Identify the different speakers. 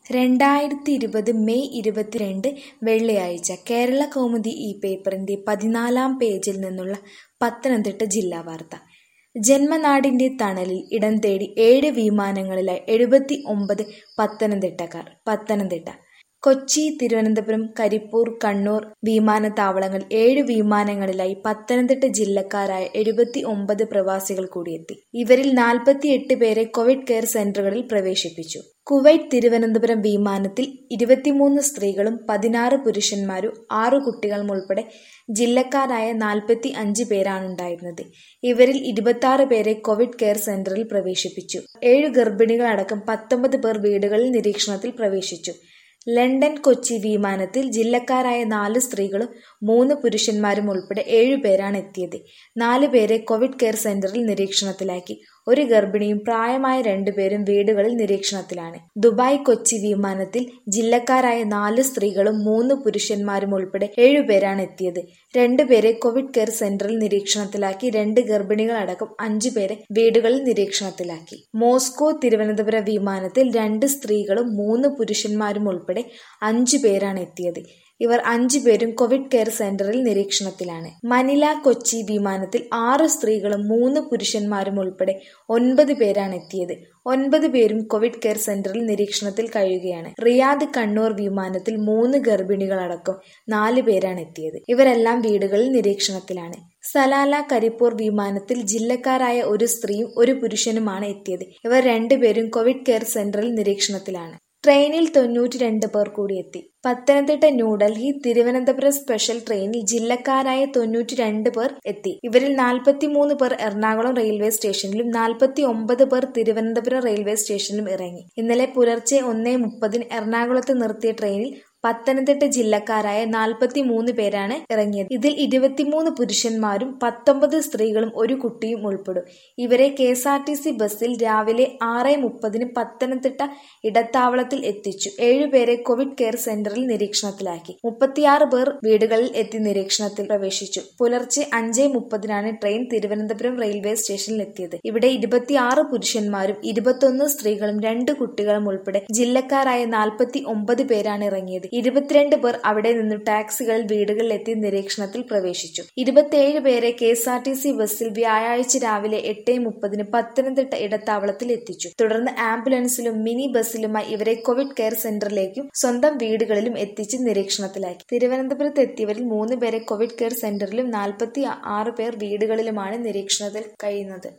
Speaker 1: രണ്ടായിരത്തി ഇരുപത് മെയ് ഇരുപത്തിരണ്ട് വെള്ളിയാഴ്ച കേരളകൗമുദി ഈ പേപ്പറിന്റെ പതിനാലാം പേജിൽ നിന്നുള്ള പത്തനംതിട്ട ജില്ലാ വാർത്ത ജന്മനാടിന്റെ തണലിൽ ഇടം തേടി ഏഴ് വിമാനങ്ങളിലായി എഴുപത്തി ഒമ്പത് പത്തനംതിട്ടക്കാർ പത്തനംതിട്ട കൊച്ചി തിരുവനന്തപുരം കരിപ്പൂർ കണ്ണൂർ വിമാനത്താവളങ്ങളിൽ ഏഴ് വിമാനങ്ങളിലായി പത്തനംതിട്ട ജില്ലക്കാരായ എഴുപത്തി ഒമ്പത് പ്രവാസികൾ കൂടിയെത്തി ഇവരിൽ നാൽപ്പത്തിയെട്ട് പേരെ കോവിഡ് കെയർ സെന്ററുകളിൽ പ്രവേശിപ്പിച്ചു കുവൈറ്റ് തിരുവനന്തപുരം വിമാനത്തിൽ ഇരുപത്തിമൂന്ന് സ്ത്രീകളും പതിനാറ് പുരുഷന്മാരും ആറു കുട്ടികളും ഉൾപ്പെടെ ജില്ലക്കാരായ നാൽപ്പത്തി അഞ്ച് പേരാണുണ്ടായിരുന്നത് ഇവരിൽ ഇരുപത്തി പേരെ കോവിഡ് കെയർ സെന്ററിൽ പ്രവേശിപ്പിച്ചു ഏഴു ഗർഭിണികളടക്കം പത്തൊമ്പത് പേർ വീടുകളിൽ നിരീക്ഷണത്തിൽ പ്രവേശിച്ചു ലണ്ടൻ കൊച്ചി വിമാനത്തിൽ ജില്ലക്കാരായ നാല് സ്ത്രീകളും മൂന്ന് പുരുഷന്മാരും ഉൾപ്പെടെ ഏഴുപേരാണ് എത്തിയത് നാല് പേരെ കോവിഡ് കെയർ സെന്ററിൽ നിരീക്ഷണത്തിലാക്കി ഒരു ഗർഭിണിയും പ്രായമായ രണ്ടുപേരും വീടുകളിൽ നിരീക്ഷണത്തിലാണ് ദുബായ് കൊച്ചി വിമാനത്തിൽ ജില്ലക്കാരായ നാല് സ്ത്രീകളും മൂന്ന് പുരുഷന്മാരും ഉൾപ്പെടെ ഏഴുപേരാണ് എത്തിയത് രണ്ടുപേരെ കോവിഡ് കെയർ സെന്ററിൽ നിരീക്ഷണത്തിലാക്കി രണ്ട് ഗർഭിണികളടക്കം അഞ്ചു പേരെ വീടുകളിൽ നിരീക്ഷണത്തിലാക്കി മോസ്കോ തിരുവനന്തപുരം വിമാനത്തിൽ രണ്ട് സ്ത്രീകളും മൂന്ന് പുരുഷന്മാരും ഉൾപ്പെടെ അഞ്ചു പേരാണ് എത്തിയത് ഇവർ അഞ്ചു പേരും കോവിഡ് കെയർ സെന്ററിൽ നിരീക്ഷണത്തിലാണ് മനില കൊച്ചി വിമാനത്തിൽ ആറ് സ്ത്രീകളും മൂന്ന് പുരുഷന്മാരും ഉൾപ്പെടെ ഒൻപത് പേരാണ് എത്തിയത് ഒൻപത് പേരും കോവിഡ് കെയർ സെന്ററിൽ നിരീക്ഷണത്തിൽ കഴിയുകയാണ് റിയാദ് കണ്ണൂർ വിമാനത്തിൽ മൂന്ന് ഗർഭിണികളടക്കം നാല് പേരാണ് എത്തിയത് ഇവരെല്ലാം വീടുകളിൽ നിരീക്ഷണത്തിലാണ് സലാല കരിപ്പൂർ വിമാനത്തിൽ ജില്ലക്കാരായ ഒരു സ്ത്രീയും ഒരു പുരുഷനുമാണ് എത്തിയത് ഇവർ രണ്ടുപേരും കോവിഡ് കെയർ സെന്ററിൽ നിരീക്ഷണത്തിലാണ് ട്രെയിനിൽ തൊണ്ണൂറ്റി രണ്ട് പേർ കൂടി എത്തി പത്തനംതിട്ട ന്യൂഡൽഹി തിരുവനന്തപുരം സ്പെഷ്യൽ ട്രെയിനിൽ ജില്ലക്കാരായ തൊണ്ണൂറ്റി രണ്ട് പേർ എത്തി ഇവരിൽ നാൽപ്പത്തിമൂന്ന് പേർ എറണാകുളം റെയിൽവേ സ്റ്റേഷനിലും നാൽപ്പത്തി ഒമ്പത് പേർ തിരുവനന്തപുരം റെയിൽവേ സ്റ്റേഷനിലും ഇറങ്ങി ഇന്നലെ പുലർച്ചെ ഒന്നേ മുപ്പതിന് എറണാകുളത്ത് നിർത്തിയ ട്രെയിനിൽ പത്തനംതിട്ട ജില്ലക്കാരായ നാൽപ്പത്തി മൂന്ന് പേരാണ് ഇറങ്ങിയത് ഇതിൽ ഇരുപത്തിമൂന്ന് പുരുഷന്മാരും പത്തൊമ്പത് സ്ത്രീകളും ഒരു കുട്ടിയും ഉൾപ്പെടും ഇവരെ K S R T C ബസ്സിൽ രാവിലെ ആറ് മുപ്പതിന് പത്തനംതിട്ട ഇടത്താവളത്തിൽ എത്തിച്ചു ഏഴുപേരെ കോവിഡ് കെയർ സെന്ററിൽ നിരീക്ഷണത്തിലാക്കി മുപ്പത്തിയാറ് പേർ വീടുകളിൽ എത്തി നിരീക്ഷണത്തിൽ പ്രവേശിച്ചു പുലർച്ചെ അഞ്ചേ മുപ്പതിനാണ് ട്രെയിൻ തിരുവനന്തപുരം റെയിൽവേ സ്റ്റേഷനിൽ എത്തിയത് ഇവിടെ ഇരുപത്തിയാറ് പുരുഷന്മാരും ഇരുപത്തൊന്ന് സ്ത്രീകളും രണ്ട് കുട്ടികളും ഉൾപ്പെടെ ജില്ലക്കാരായ നാൽപ്പത്തി ഒമ്പത് പേരാണ് ഇറങ്ങിയത് ഇരുപത്തിരണ്ട് പേർ അവിടെ നിന്നും ടാക്സികളിൽ വീടുകളിലെത്തി നിരീക്ഷണത്തിൽ പ്രവേശിച്ചു ഇരുപത്തിയേഴ് പേരെ K S R T C ബസ്സിൽ വ്യാഴാഴ്ച രാവിലെ എട്ട് മുപ്പതിന് പത്തനംതിട്ട ഇടത്താവളത്തിൽ എത്തിച്ചു തുടർന്ന് ആംബുലൻസിലും മിനി ബസ്സിലുമായി ഇവരെ കോവിഡ് കെയർ സെന്ററിലേക്കും സ്വന്തം വീടുകളിലും എത്തിച്ച് നിരീക്ഷണത്തിലാക്കി തിരുവനന്തപുരത്ത് എത്തിയവരിൽ മൂന്ന് പേരെ കോവിഡ് കെയർ സെന്ററിലും നാൽപ്പത്തി ആറ് പേർ വീടുകളിലുമാണ് നിരീക്ഷണത്തിൽ കഴിയുന്നത്